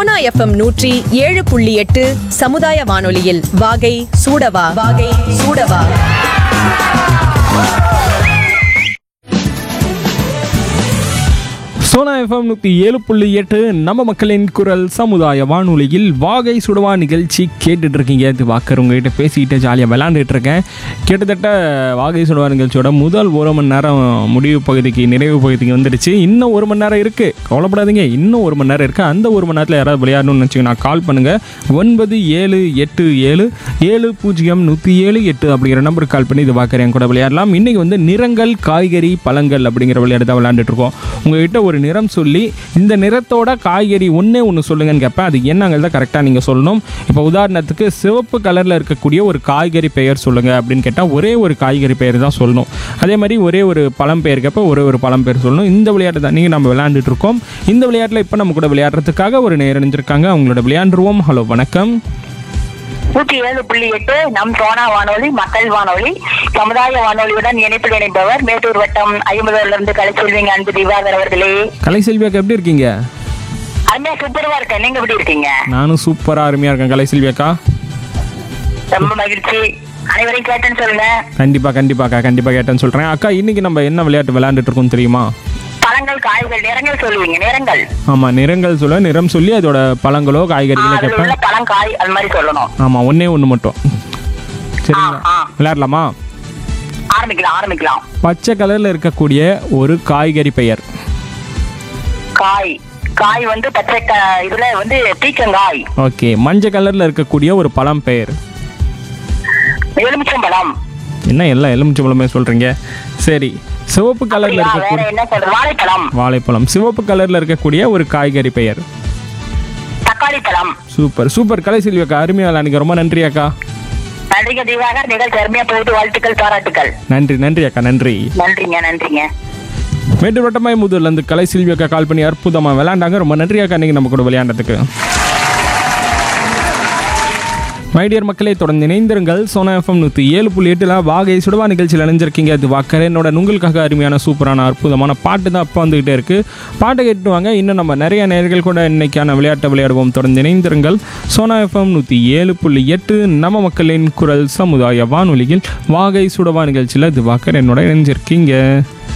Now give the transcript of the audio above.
Sona FM நூற்றி ஏழு புள்ளி எட்டு சமுதாய வானொலியில் வாகை சூடவா வாகை சூடவா சோனா எஃப்எம் நூற்றி ஏழு புள்ளி எட்டு நம்ம மக்களின் குரல் சமுதாய வானொலியில் வாகை சுடுவா நிகழ்ச்சி கேட்டுட்டு இருக்கீங்க இது வாக்கர் உங்ககிட்ட பேசிக்கிட்டு ஜாலியாக விளாண்டுட்டு இருக்கேன் கிட்டத்தட்ட வாகை சுடுவா நிகழ்ச்சியோட முதல் ஒரு மணி நேரம் முடிவு பகுதிக்கு நிறைவு பகுதிக்கு வந்துடுச்சு இன்னும் ஒரு மணி நேரம் இருக்குது கவலைப்படாதீங்க இன்னும் ஒரு மணி நேரம் இருக்குது அந்த ஒரு மணி நேரத்தில் யாராவது விளையாடணும்னு நினச்சிங்கன்னா கால் பண்ணுங்கள் ஒன்பது ஏழு எட்டு ஏழு ஏழு பூஜ்ஜியம் நூற்றி ஏழு எட்டு அப்படிங்கிற நம்பருக்கு கால் பண்ணி இது வாக்கர் என் கூட விளையாடலாம் இன்றைக்கி வந்து நிறங்கள் காய்கறி பழங்கள் அப்படிங்கிற விளையாட்டு தான் விளையாண்டுட்டு இருக்கோம் உங்ககிட்ட ஒரு நிறம் சொல்லி இந்த நிறத்தோட காய்கறி ஒன்றே ஒன்று சொல்லுங்கன்னு கேட்பேன் அது என்னங்கிறத கரெக்டாக நீங்கள் சொல்லணும் இப்போ உதாரணத்துக்கு சிவப்பு கலரில் இருக்கக்கூடிய ஒரு காய்கறி பெயர் சொல்லுங்கள் அப்படின்னு கேட்டால் ஒரே ஒரு காய்கறி பெயர் தான் சொல்லணும் அதே மாதிரி ஒரே ஒரு பழம் பெயர் கேட்ப ஒரே ஒரு பழம் பெயர் சொல்லணும் இந்த விளையாட்டு தான் நீங்கள் நம்ம விளையாண்டுட்டு இருக்கோம் இந்த விளையாட்டில் இப்போ நம்ம கூட விளையாடுறதுக்காக ஒரு நேரம் இணைஞ்சிருக்காங்க அவங்களோட விளையாண்டுருவோம் ஹலோ வணக்கம் நூற்றி ஏழு புள்ளி எட்டு நம் சோனா வானொலி மக்கள் வானொலி சமுதாய வானொலியுடன் இணைப்பில் இணைப்பவர் மேட்டூர் வட்டம் ஐம்பதுல இருந்து கலைச்செல்விங்க அன்பு திவாகர் அவர்களே கலைசெல்வியாக்கா எப்படி இருக்கீங்க அருமையா சூப்பரா இருக்கேன் நீங்க எப்படி இருக்கீங்க நானும் சூப்பராக அருமையாக இருக்கேன் கலைசெல்வியாக்கா ரொம்ப மகிழ்ச்சி அனைவரையும் கேட்டேன்னு சொல்லுங்க கண்டிப்பாக கண்டிப்பாக்கா கண்டிப்பாக கேட்டேன்னு சொல்கிறேன் அக்கா இன்னைக்கு நம்ம என்ன விளையாட்டு விளையாண்டுட்டு இருக்கோம் தெரியுமா பழங்கள் காய்கள் நிறங்கள் சொல்லுவீங்க நிறங்கள் ஆமாம் நிறங்கள் சொல்ல நிறம் சொல்லி அதோட பழங்களோ காய்கறிகளோ அதுல கேட்பேன் உள்ள பழம் காய் அது மாதிரி சொல்லணும் ஆமாம் ஒன்றே ஒன்று மட்டும் சரிங்களா ஆ, ஆ. விளையாடலாமா ஆரம்பிக்கலாம் ஆரம்பிக்கலாம் பச்சை கலரில் இருக்கக்கூடிய ஒரு காய்கறி பெயர் காய் காய் வந்து பச்சை க- இதுல வந்து பீக்கங்காய் ஓகே மஞ்சள் கலரில் இருக்கக்கூடிய ஒரு பழம் பெயர் எலுமிச்சம்பழம் என்ன எல்லாம் எலுமிச்சம்பழமே சொல்கிறீங்க சரி சிவப்பு கலரில் அப்படியா? வேற இருக்கக்கூடிய என்ன சொல்றது வாழைப்பழம் வாழைப்பழம் சிவப்பு கலரில் இருக்கக்கூடிய ஒரு காய்கறி பெயர் தக்காளி பழம் சூப்பர் சூப்பர் கலை செல்வியக்கா அருமையாக விளையாடுங்க ரொம்ப நன்றி அக்கா நன்றிங்க திவாகர் நிகழ்ச்சி அருமையா போகுது வாழ்த்துக்கள் பாராட்டுக்கள் நன்றி நன்றி அக்கா நன்றி நன்றிங்க நன்றிங்க மேட்டூர் வட்டமாய் முதல்லேருந்து கலை செல்வி அக்கா கால் பண்ணி அற்புதமாக விளையாண்டாங்க ரொம்ப நன்றி அக்கா நீங்கள் நம்ம கூட விளையாண்டதுக்கு மைடியர் மக்களே தொடர்ந்து இணைந்திருங்கள் சோனா எஃப்எம் நூற்றி ஏழு புள்ளி எட்டில் வாகை சுடுவா நிகழ்ச்சியில் இணைஞ்சிருக்கீங்க அது வாக்கர் என்னோட உங்களுக்காக அருமையான சூப்பரான அற்புதமான பாட்டு தான் அப்போ வந்துகிட்டே இருக்குது பாட்டை கேட்டு வாங்க இன்னும் நம்ம நிறைய நேர்கள் கூட இன்னைக்கான விளையாட்டை விளையாடுவோம் தொடர்ந்து இணைந்திருங்கள் சோனா எஃப்எம் நூற்றி ஏழு புள்ளி எட்டு நம்ம மக்களின் குரல் சமுதாய வானொலியில் வாகை சுடவா நிகழ்ச்சியில் இது வாக்கர் என்னோட இணைஞ்சிருக்கீங்க